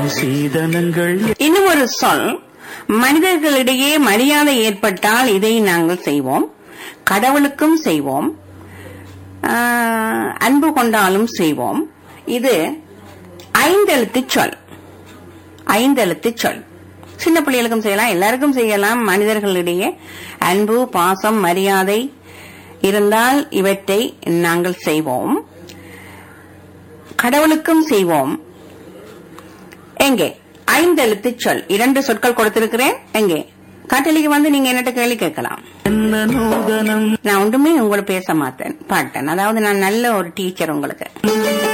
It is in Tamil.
சீதனங்கள் இன்னும் ஒரு சொல் மனிதர்களிடையே மரியாதை ஏற்பட்டால் இதை நாங்கள் செய்வோம் கடவுளுக்கும் செய்வோம் ஆஹ், அன்பு கொண்டாலும் செய்வோம் இது ஐந்தெழுத்து சொல் ஐந்தெழுத்து சொல் சின்ன பிள்ளைகளுக்கும் செய்யலாம் எல்லாருக்கும் செய்யலாம் மனிதர்களிடையே அன்பு பாசம் மரியாதை இருந்தால் இவற்றை நாங்கள் செய்வோம் கடவுளுக்கும் செய்வோம் எங்கே ஐந்தெழுத்து சொல் இரண்டு சொற்கள் கொடுத்திருக்கிறேன் எங்கே காட்டலிக்கு வந்து நீங்க என்னட்ட கேள்வி கேட்கலாம் என்ன நூதனம் நான் ஒன்றுமே உங்களை பேச மாட்டேன் பாட்டேன் அதாவது நான் நல்ல ஒரு டீச்சர் உங்களுக்கு